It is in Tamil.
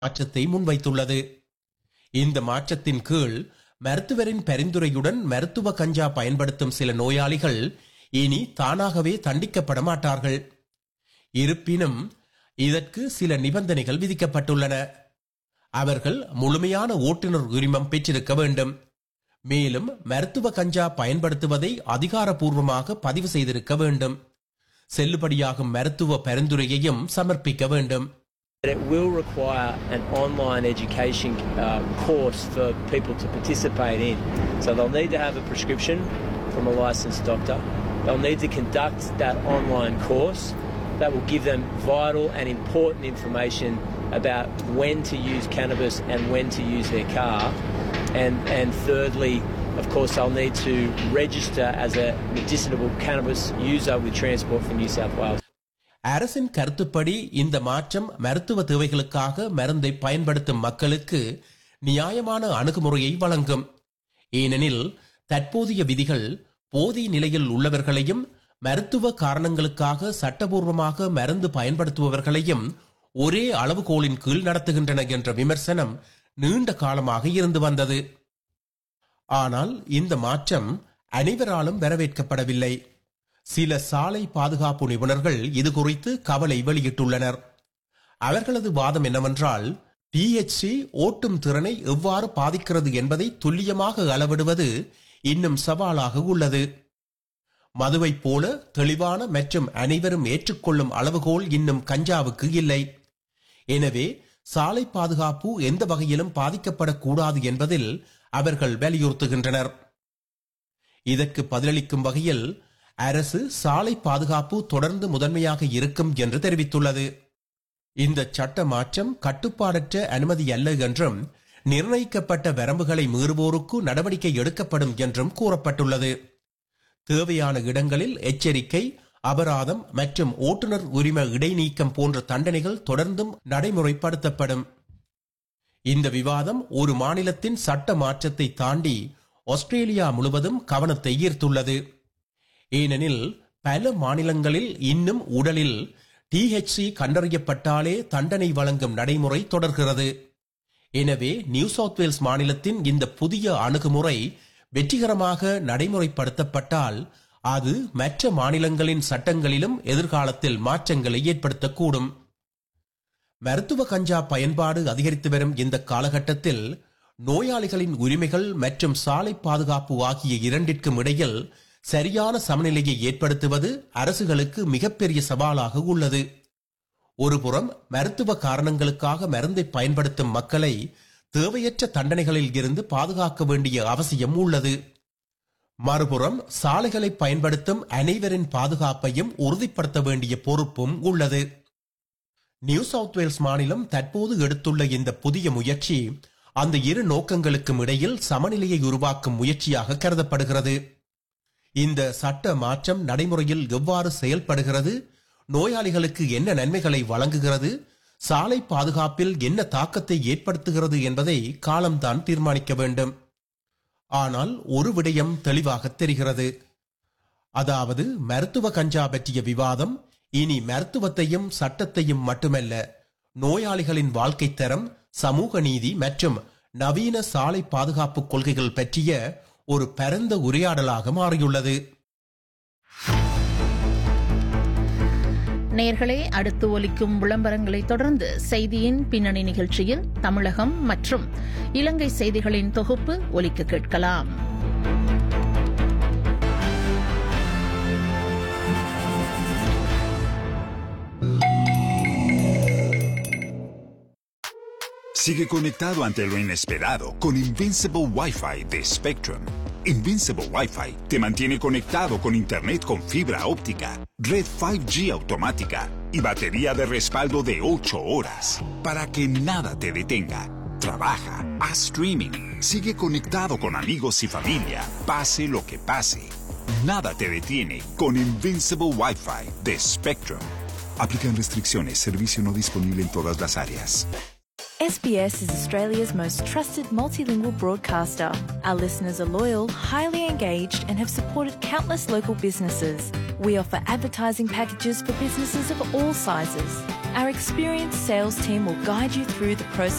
மாற்றத்தை முன்வைத்துள்ளது இந்த மாற்றத்தின் கீழ் மருத்துவரின் பரிந்துரையுடன் மருத்துவ கஞ்சா பயன்படுத்தும் சில நோயாளிகள் இனி தானாகவே தண்டிக்கப்பட மாட்டார்கள் இருப்பினும் இதற்கு சில நிபந்தனைகள் விதிக்கப்பட்டுள்ளன அவர்கள் முழுமையான ஓட்டுநர் உரிமம் பெற்றிருக்க வேண்டும் மேலும் மருத்துவ கஞ்சா பயன்படுத்துவதை அதிகாரப்பூர்வமாக பதிவு செய்திருக்க வேண்டும் செல்லுபடியாகும் மருத்துவ பரிந்துரையையும் சமர்ப்பிக்க வேண்டும் It will require an online education uh, course for people to participate in. So they'll need to have a prescription from a licensed doctor. They'll need to conduct that online course that will give them vital and important information about when to use cannabis and when to use their car. And, and thirdly, of course, they'll need to register as a medicinal cannabis user with Transport for New South Wales. அரசின் கருத்துப்படி இந்த மாற்றம் மருத்துவ தேவைகளுக்காக மருந்தை பயன்படுத்தும் மக்களுக்கு நியாயமான அணுகுமுறையை வழங்கும் ஏனெனில் தற்போதைய விதிகள் போதிய நிலையில் உள்ளவர்களையும் மருத்துவ காரணங்களுக்காக சட்டபூர்வமாக மருந்து பயன்படுத்துபவர்களையும் ஒரே அளவுகோலின் கீழ் நடத்துகின்றன என்ற விமர்சனம் நீண்ட காலமாக இருந்து வந்தது ஆனால் இந்த மாற்றம் அனைவராலும் வரவேற்கப்படவில்லை சில சாலை பாதுகாப்பு நிபுணர்கள் இது குறித்து கவலை வெளியிட்டுள்ளனர் அவர்களது வாதம் என்னவென்றால் டிஎச்சி ஓட்டும் திறனை எவ்வாறு பாதிக்கிறது என்பதை துல்லியமாக அளவிடுவது இன்னும் சவாலாக உள்ளது மதுவைப் போல தெளிவான மற்றும் அனைவரும் ஏற்றுக்கொள்ளும் அளவுகோல் இன்னும் கஞ்சாவுக்கு இல்லை எனவே சாலை பாதுகாப்பு எந்த வகையிலும் பாதிக்கப்படக்கூடாது என்பதில் அவர்கள் வலியுறுத்துகின்றனர் இதற்கு பதிலளிக்கும் வகையில் அரசு சாலை பாதுகாப்பு தொடர்ந்து முதன்மையாக இருக்கும் என்று தெரிவித்துள்ளது இந்த சட்ட மாற்றம் கட்டுப்பாடற்ற அனுமதி அல்ல என்றும் நிர்ணயிக்கப்பட்ட வரம்புகளை மீறுவோருக்கு நடவடிக்கை எடுக்கப்படும் என்றும் கூறப்பட்டுள்ளது தேவையான இடங்களில் எச்சரிக்கை அபராதம் மற்றும் ஓட்டுநர் உரிம இடைநீக்கம் போன்ற தண்டனைகள் தொடர்ந்தும் நடைமுறைப்படுத்தப்படும் இந்த விவாதம் ஒரு மாநிலத்தின் சட்ட மாற்றத்தை தாண்டி ஆஸ்திரேலியா முழுவதும் கவனத்தை ஈர்த்துள்ளது ஏனெனில் பல மாநிலங்களில் இன்னும் உடலில் டிஹெச்சி கண்டறியப்பட்டாலே தண்டனை வழங்கும் நடைமுறை தொடர்கிறது எனவே நியூ சவுத் வேல்ஸ் மாநிலத்தின் இந்த புதிய அணுகுமுறை வெற்றிகரமாக நடைமுறைப்படுத்தப்பட்டால் அது மற்ற மாநிலங்களின் சட்டங்களிலும் எதிர்காலத்தில் மாற்றங்களை ஏற்படுத்தக்கூடும் மருத்துவ கஞ்சா பயன்பாடு அதிகரித்து வரும் இந்த காலகட்டத்தில் நோயாளிகளின் உரிமைகள் மற்றும் சாலை பாதுகாப்பு ஆகிய இரண்டிற்கும் இடையில் சரியான சமநிலையை ஏற்படுத்துவது அரசுகளுக்கு மிகப்பெரிய சவாலாக உள்ளது ஒருபுறம் மருத்துவ காரணங்களுக்காக மருந்தை பயன்படுத்தும் மக்களை தேவையற்ற தண்டனைகளில் இருந்து பாதுகாக்க வேண்டிய அவசியம் உள்ளது மறுபுறம் சாலைகளை பயன்படுத்தும் அனைவரின் பாதுகாப்பையும் உறுதிப்படுத்த வேண்டிய பொறுப்பும் உள்ளது நியூ சவுத் வேல்ஸ் மாநிலம் தற்போது எடுத்துள்ள இந்த புதிய முயற்சி அந்த இரு நோக்கங்களுக்கும் இடையில் சமநிலையை உருவாக்கும் முயற்சியாக கருதப்படுகிறது இந்த சட்ட மாற்றம் நடைமுறையில் எவ்வாறு செயல்படுகிறது நோயாளிகளுக்கு என்ன நன்மைகளை வழங்குகிறது சாலை பாதுகாப்பில் என்ன தாக்கத்தை ஏற்படுத்துகிறது என்பதை காலம்தான் தீர்மானிக்க வேண்டும் ஆனால் ஒரு விடயம் தெளிவாக தெரிகிறது அதாவது மருத்துவ கஞ்சா பற்றிய விவாதம் இனி மருத்துவத்தையும் சட்டத்தையும் மட்டுமல்ல நோயாளிகளின் வாழ்க்கை தரம் சமூக நீதி மற்றும் நவீன சாலை பாதுகாப்பு கொள்கைகள் பற்றிய ஒரு பரந்த உரையாடலாக மாறியுள்ளது நேர்களே அடுத்து ஒலிக்கும் விளம்பரங்களை தொடர்ந்து செய்தியின் பின்னணி நிகழ்ச்சியில் தமிழகம் மற்றும் இலங்கை செய்திகளின் தொகுப்பு ஒலிக்க கேட்கலாம் Sigue conectado ante lo inesperado con Invincible Wi-Fi de Spectrum. Invincible Wi-Fi te mantiene conectado con Internet con fibra óptica, red 5G automática y batería de respaldo de 8 horas para que nada te detenga. Trabaja, haz streaming, sigue conectado con amigos y familia, pase lo que pase. Nada te detiene con Invincible Wi-Fi de Spectrum. Aplican restricciones, servicio no disponible en todas las áreas. SBS is Australia's most trusted multilingual broadcaster. Our listeners are loyal, highly engaged, and have supported countless local businesses. We offer advertising packages for businesses of all sizes. Our experienced sales team will guide you through the process